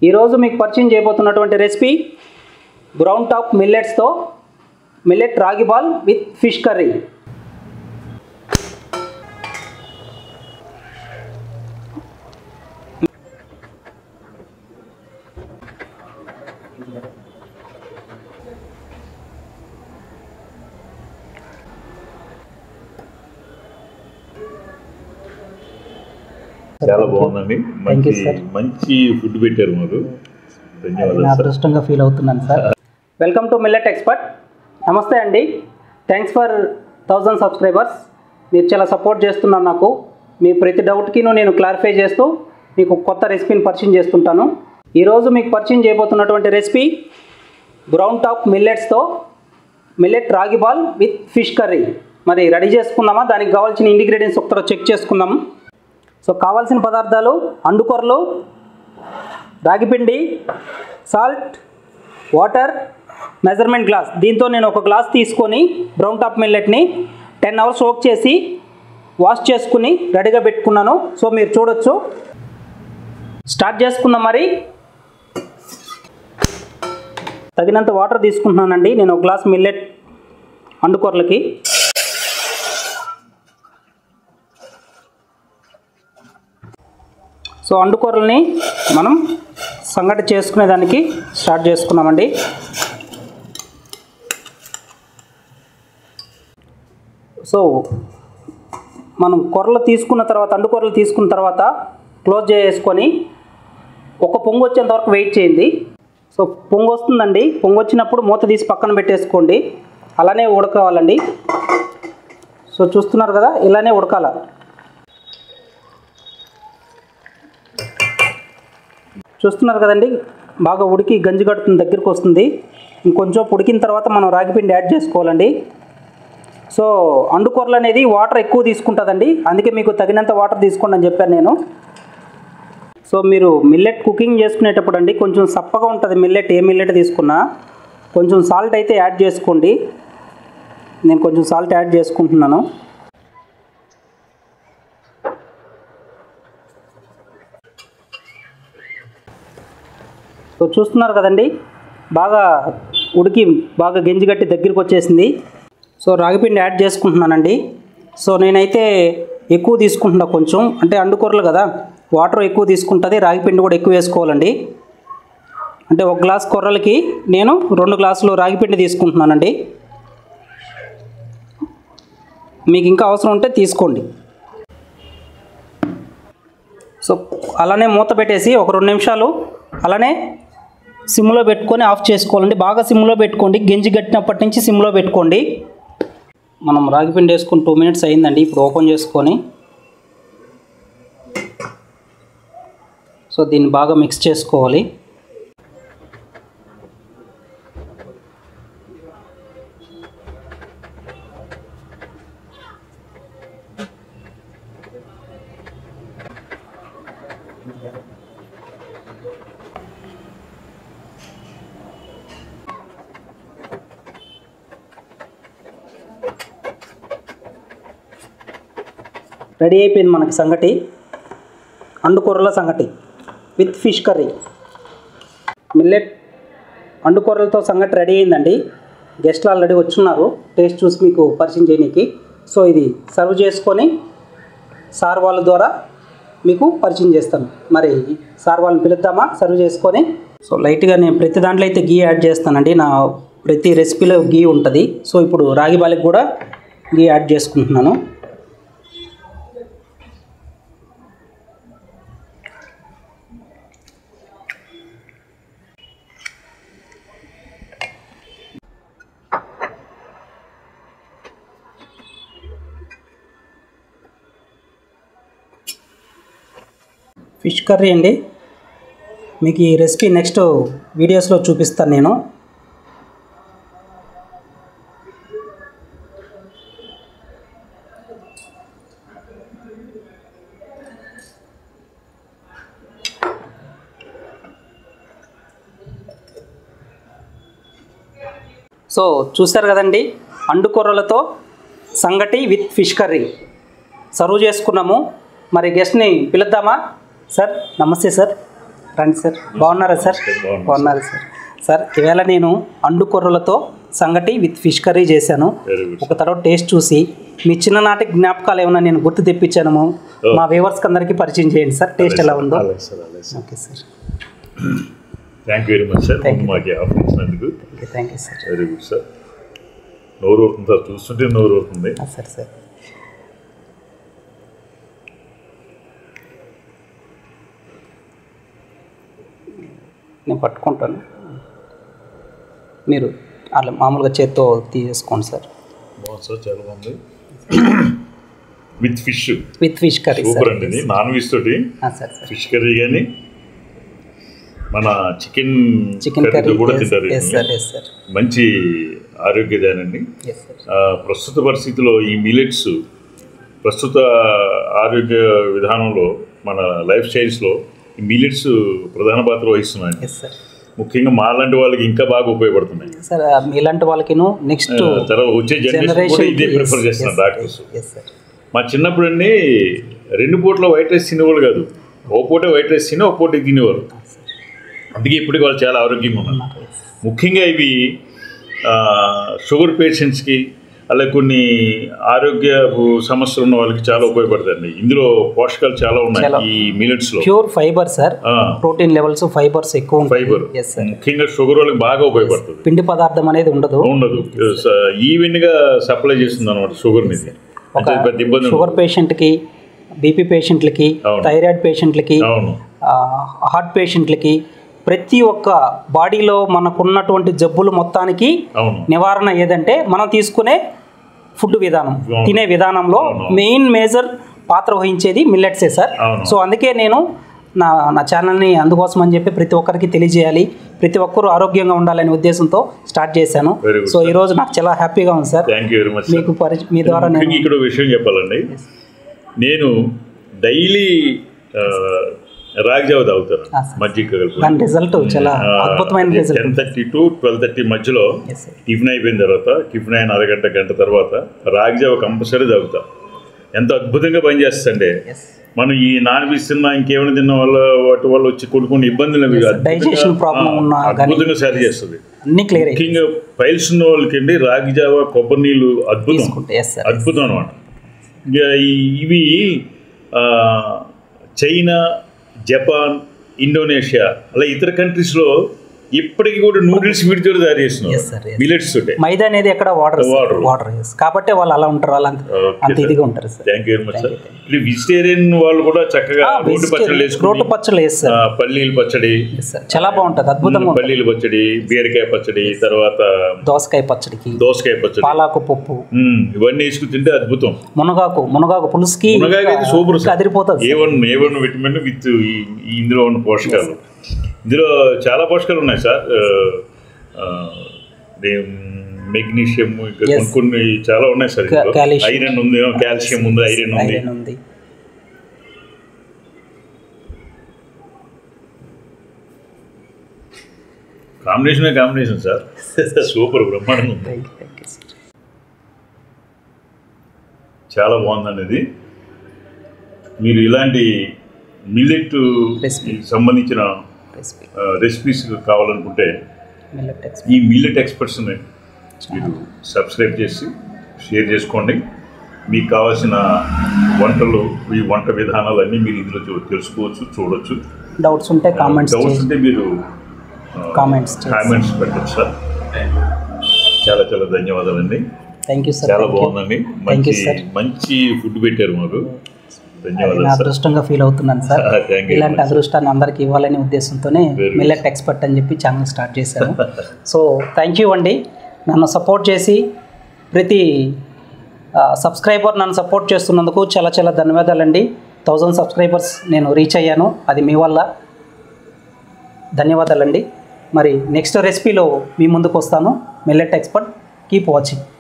ఈరోజు మీకు పరిచయం చేయబోతున్నటువంటి రెసిపీ బ్రౌన్ టాప్ మిల్లెట్స్తో millet ragi ball with fish curry చాలా బాగుందండి Thank you, మంచి sir. మంచి ఫుడ్ పెట్టారు మాకు నా ధన్యవాదాలు సార్ అదృష్టంగా ఫీల్ అవుతున్నాను sir welcome to millet expert నమస్తే అండి థ్యాంక్స్ ఫర్ థౌజండ్ సబ్స్క్రైబర్స్ మీరు చాలా సపోర్ట్ చేస్తున్నారు నాకు మీ ప్రతి డౌట్కి నేను క్లారిఫై చేస్తూ మీకు కొత్త రెసిపీని పరిచయం చేస్తుంటాను ఈరోజు మీకు పరిచయం చేయబోతున్నటువంటి రెసిపీ బ్రౌన్ టాప్ మిల్లెట్స్తో millet ragi ball with fish curry మరి రెడీ చేసుకుందామా దానికి కావాల్సిన ఇంగ్రీడియంట్స్ ఒకసారి చెక్ చేసుకుందాం సో కావాల్సిన పదార్థాలు అండుకొరలు రాగిపిండి సాల్ట్ వాటర్ మెజర్మెంట్ గ్లాస్ దీంతో నేను ఒక గ్లాస్ తీసుకొని బ్రౌన్ టాప్ మిల్లెట్ని టెన్ అవర్స్ సోక్ చేసి వాష్ చేసుకుని రెడీగా పెట్టుకున్నాను సో మీరు చూడొచ్చు స్టార్ట్ చేసుకుందాం మరి తగినంత వాటర్ తీసుకుంటున్నానండి నేను ఒక గ్లాస్ మిల్లెట్ అండుకొరలకి సో అండుకూరల్ని మనం సంగటి చేసుకునే దానికి స్టార్ట్ చేసుకున్నామండి సో మనం కూరలు తీసుకున్న తర్వాత అండుకూరలు తీసుకున్న తర్వాత క్లోజ్ చేసుకొని ఒక పొంగు వచ్చేంత వరకు వెయిట్ చేయండి సో పొంగు వస్తుందండి పొంగు వచ్చినప్పుడు మూత తీసి పక్కన పెట్టేసుకోండి అలానే ఉడకాలండి సో చూస్తున్నారు కదా ఇలానే ఉడకాల చూస్తున్నారు కదండి బాగా ఉడికి గంజి కడుతుంది దగ్గరికి వస్తుంది ఇంకొంచెం ఉడికిన తర్వాత మనం రాగిపిండి యాడ్ చేసుకోవాలండి సో అండుకూరలు అనేది వాటర్ ఎక్కువ తీసుకుంటుందండి అందుకే మీకు తగినంత వాటర్ తీసుకోండి అని చెప్పాను నేను సో మీరు మిల్లెట్ కుకింగ్ చేసుకునేటప్పుడు అండి కొంచెం సప్పగా ఉంటుంది మిల్లెట్ ఏ మిల్లెట్ తీసుకున్నా కొంచెం సాల్ట్ అయితే యాడ్ చేసుకోండి నేను కొంచెం సాల్ట్ యాడ్ చేసుకుంటున్నాను సో చూస్తున్నారు కదండి బాగా ఉడికి బాగా గెంజి గట్టి దగ్గరికి వచ్చేసింది సో రాగిపిండి యాడ్ చేసుకుంటున్నానండి సో నేనైతే ఎక్కువ తీసుకుంటున్నా కొంచెం అంటే అండుకూరలు కదా వాటర్ ఎక్కువ తీసుకుంటుంది రాగిపిండి కూడా ఎక్కువ వేసుకోవాలండి అంటే ఒక గ్లాస్ కూరలకి నేను రెండు గ్లాసులు రాగిపిండి తీసుకుంటున్నానండి మీకు ఇంకా అవసరం ఉంటే తీసుకోండి సో అలానే మూత పెట్టేసి ఒక రెండు నిమిషాలు అలానే సిమ్లో పెట్టుకొని ఆఫ్ చేసుకోవాలండి బాగా సిమ్లో పెట్టుకోండి గెంజి కట్టినప్పటి నుంచి సిమ్లో పెట్టుకోండి మనం రాగిపిండి వేసుకొని టూ మినిట్స్ అయిందండి ఇప్పుడు ఓపెన్ చేసుకొని సో దీన్ని బాగా మిక్స్ చేసుకోవాలి రెడీ అయిపోయింది మనకి సంగటి అండుకూరల సంగటి విత్ ఫిష్ కర్రీ మిల్లెట్ అండుకూరలతో సంగటి రెడీ అయిందండి గెస్ట్లు ఆల్రెడీ వచ్చున్నారు టేస్ట్ చూసి మీకు పరిచయం చేయనీకి సో ఇది సర్వ్ చేసుకొని సార్ వాళ్ళ ద్వారా మీకు పరిచయం చేస్తాను మరి సార్ వాళ్ళని పిలుద్దామా సర్వ్ చేసుకొని సో లైట్గా నేను ప్రతి దాంట్లో అయితే గీ యాడ్ చేస్తానండి నా ప్రతి రెసిపీలో గీ ఉంటుంది సో ఇప్పుడు రాగి బాలికి కూడా గీ యాడ్ చేసుకుంటున్నాను ఫిష్ కర్రీ అండి మీకు ఈ రెసిపీ నెక్స్ట్ వీడియోస్లో చూపిస్తాను నేను సో చూశారు కదండి అండుకూరలతో సంగటి విత్ ఫిష్ కర్రీ సర్వ్ చేసుకున్నాము మరి గెస్ట్ని పిలుద్దామా సార్ నమస్తే సార్ రండి సార్ బాగున్నారా సార్ బాగున్నాను. బాగున్నారు సార్ సార్ ఈవేళ నేను అండు కొర్రలతో సంగటి విత్ ఫిష్ కర్రీ చేశాను వెరీ గుడ్ ఒక తర్వాత టేస్ట్ చూసి మీ చిన్ననాటి జ్ఞాపకాలు ఏమైనా నేను గుర్తు తెప్పించాను మా వ్యూవర్స్కి అందరికీ పరిచయం చేయండి సార్ టేస్ట్ ఎలా ఉందో అలాగే సార్ అలాగే sir okay sir thank you very much sir Thank you. మాకు ఆఫర్ ఇచ్చినందుకు okay thank you sir very good sir నోరు అవుతుంది సార్ చూస్తుంటే నోరు అవుతుంది సార్ సార్ నేను పట్టుకుంటాను మీరు అలా మామూలుగా చేత్తో తీసేసుకోండి సార్ బాగుంది సార్ చాలా బాగుంది with fish with fish curry super sir అండి ఇది నాన్ వెజ్ తోటి సార్ సార్ ఫిష్ కర్రీ కానీ మన చికెన్ చికెన్ కర్రీతో కర్రీ కూడా తింటారు ఎస్ వీటిని. సార్ ఎస్ సార్ మంచి ఆరోగ్యదానండి ఎస్ సార్ ఆ, ప్రస్తుత పరిస్థితిలో ఈ మిలెట్స్ ప్రస్తుత ఆరోగ్య విధానంలో మన లైఫ్ స్టైల్స్లో ఈ మిలెట్స్ ప్రధాన పాత్ర వహిస్తున్నాయి ఎస్ సార్ ముఖ్యంగా మాలాంటి వాళ్ళకి ఇంకా బాగా ఉపయోగపడుతున్నాయి సార్ మీలాంటి వాళ్ళకిను నెక్స్ట్ ఆ, తర్వాత వచ్చే జనరేషన్ కూడా ఇదే ప్రిఫర్ చేస్తున్నారు డాక్టర్స్ ఎస్ సార్ మా చిన్నప్పుడు అండి రెండు పూట్ల వైట్ రైస్ తినేవాళ్ళు కాదు ఓ పూట వైట్ రైస్ తిని ఓ పూట తినేవారు అందుకే ఇప్పటికి వాళ్ళు చాలా ఆరోగ్యంగా ఉన్నారు ముఖ్యంగా ఇవి ఆ, షుగర్ పేషెంట్స్కి అలాగే కొన్ని ఆరోగ్య సమస్యలు ఉన్న వాళ్ళకి చాలా ఉపయోగపడతాయండి ఇందులో పోషకాలు చాలా చాలా. ఉన్నాయి ఈ మిలెట్స్లో pure fibre sir protein levels fibres ఎక్కువ ఉంటాయి ఫైబర్ ఎస్ సార్ ముఖ్యంగా షుగర్ వాళ్ళకి బాగా ఉపయోగపడుతుంది పిండి పదార్థం అనేది ఉండదు ఉండదు ఈవెన్ గా సప్లై చేస్తుంది అనమాట షుగర్ ఇది ఒక అంటే పెద్ద ఇబ్బంది షుగర్ ఉండదు. పేషెంట్కి బీపీ పేషెంట్లకి అవును. థైరాయిడ్ పేషెంట్లకి అవును హార్ట్ పేషెంట్లకి ప్రతి ఒక్క బాడీలో మనకున్నటువంటి జబ్బులు మొత్తానికి అవును నివారణ ఏదంటే మనం తీసుకునే ఫుడ్ విధానం అవును. తినే విధానంలో అవును. మెయిన్ మేజర్ పాత్ర వహించేది మిల్లెట్సే సార్ అవును. సో అందుకే నేను నా నా ఛానల్ని అందుకోసం అని చెప్పి ప్రతి ఒక్కరికి తెలియజేయాలి ప్రతి ఒక్కరూ ఆరోగ్యంగా ఉండాలనే ఉద్దేశంతో స్టార్ట్ చేశాను Very good, సో sir. ఈరోజు నాకు చాలా హ్యాపీగా ఉంది sir thank you very much మీకు పరి మీ ద్వారా నేను ముఖ్యంగా ఇక్కడ ఒక విషయం చెప్పాలండి నేను డైలీ రాగి జావ తాగుతాను Ah, sir. మజ్జిగ కలుపుకొని. దాని రిజల్ట్ చాలా అద్భుతమైన result ten thirty to twelve thirty మధ్యలో ఎస్ సార్ టిఫిన్ అయిపోయిన తర్వాత టిఫిన్ అయిన అరగంట గంట తర్వాత రాగి జావ కంపల్సరీ తాగుతా ఎంత అద్భుతంగా పనిచేస్తుందంటే ఎస్ మనం ఈ నాన్ వెజ్ తిన్నా ఇంకేమైనా తిన్న వల్ల వాటి వల్ల వచ్చి కొన్ని కొన్ని ఇబ్బందులు అవి Yes, sir. అద్భుతంగా- Digestion problem ఆ, ఉన్నా కానీ- అద్భుతంగా సరి చేస్తుంది అన్ని క్లియర్ అయ్యి ముఖ్యంగా పైల్స్ ఉన్న వాళ్ళకి అండి రాగి జావ కొబ్బరి నీళ్ళు అద్భుతం తీసుకుంటే ఎస్ సార్ అద్భుతం అనమాట ఇక ఈ- ఇవి ఆ, చైనా జపాన్ ఇండోనేషియా అలా ఇతర కంట్రీస్లో ఇప్పటికీ కూడా నూడిల్స్ వీటితో తయారు Yes, sir, చేస్తున్నారు yes. మిలెట్స్ తోటే మైదా అనేది ఎక్కడ వాటర్ Water. వాటర్ కాబట్టి వాళ్ళు అలా ఉంటారు వాళ్ళు అంత Okay, అంత sir. ఇదిగా ఉంటారు sir thank you very much Thank sir you, thank ఇప్పుడు వెజిటేరియన్ వాళ్ళు కూడా చక్కగా రోడ్డు పచ్చళ్ళు వేసుకుని రోడ్డు పచ్చళ్ళు వేసి సార్ ఆ, పల్లీల పచ్చడి Yes, sir. చాలా బాగుంటుంది అద్భుతంగా ఉంటుంది పల్లీల పచ్చడి బీరకాయ పచ్చడి తర్వాత దోసకాయ పచ్చడికి దోసకాయ పచ్చడి పాలాకు పప్పు మ్మ్, ఇవన్నీ వేసుకుని తింటే అద్భుతం మునగాకు మునగాకు పులుసుకి మునగాకు అయితే సూపర్ ఇంకా అదిరిపోతుంది A one A one vitamin with E- ఈ ఇందులో ఉన్న పోషకాలు ఇందులో చాలా పోషకాలు ఉన్నాయి సార్ మెగ్నీషియం ఇంకా Yes. కొన్ని కొన్ని చాలా ఉన్నాయి సార్ Ca- calcium. ఐరన్ ఉంది కాల్షియం ఉంది ఐరన్ ఉంది ఐరన్ ఉంది కాంబినేషన్ కాంబినేషన్ సార్ సూపర్ బ్రహ్మాండంగా ఉంది thank you thank you sir చాలా బాగుందండి ఇది మీరు ఇలాంటి మిల్లెట్ Recipe. సంబంధించిన రెసిపీ రెసిపీస్ కావాలనుకుంటే మిల్లెట్ ఎక్స్ ఈ మిల్లెట్ ఎక్స్పర్ట్స్ని మీరు సబ్స్క్రైబ్ చేసి షేర్ చేసుకోండి మీకు కావాల్సిన వంటలు ఈ వంట విధానాలన్నీ మీరు ఇందులో చూ- తెలుసుకోవచ్చు చూడొచ్చు డౌట్స్ ఉంటే కామెంట్స్ డౌట్స్ ఉంటే మీరు కామెంట్స్ కామెంట్స్ పెట్టచ్చు సార్ చాలా చాలా ధన్యవాదాలండి థ్యాంక్ యూ సార్ చాలా బాగుందండి Thank you, మంచి sir. మంచి ఫుడ్ పెట్టారు మాకు అది ధన్యవాదాలు నా సార్ అదృష్టంగా ఫీల్ అవుతున్నాను సార్ థ్యాంక్ యూ ఇలాంటి అదృష్టాన్ని అందరికీ ఇవ్వాలనే ఉద్దేశంతోనే Very good. మిల్లెట్ ఎక్స్పర్ట్ అని చెప్పి ఛానల్ స్టార్ట్ చేశాను సో థ్యాంక్ యూ అండి నన్ను సపోర్ట్ చేసి ప్రతి సబ్స్క్రైబర్ నన్ను సపోర్ట్ చేస్తున్నందుకు చాలా చాలా ధన్యవాదాలండి థౌజండ్ సబ్స్క్రైబర్స్ నేను రీచ్ అయ్యాను అది మీ వల్ల ధన్యవాదాలండి మరి నెక్స్ట్ రెసిపీలో మీ ముందుకు వస్తాను మిల్లెట్ ఎక్స్పర్ట్ కీప్ వాచింగ్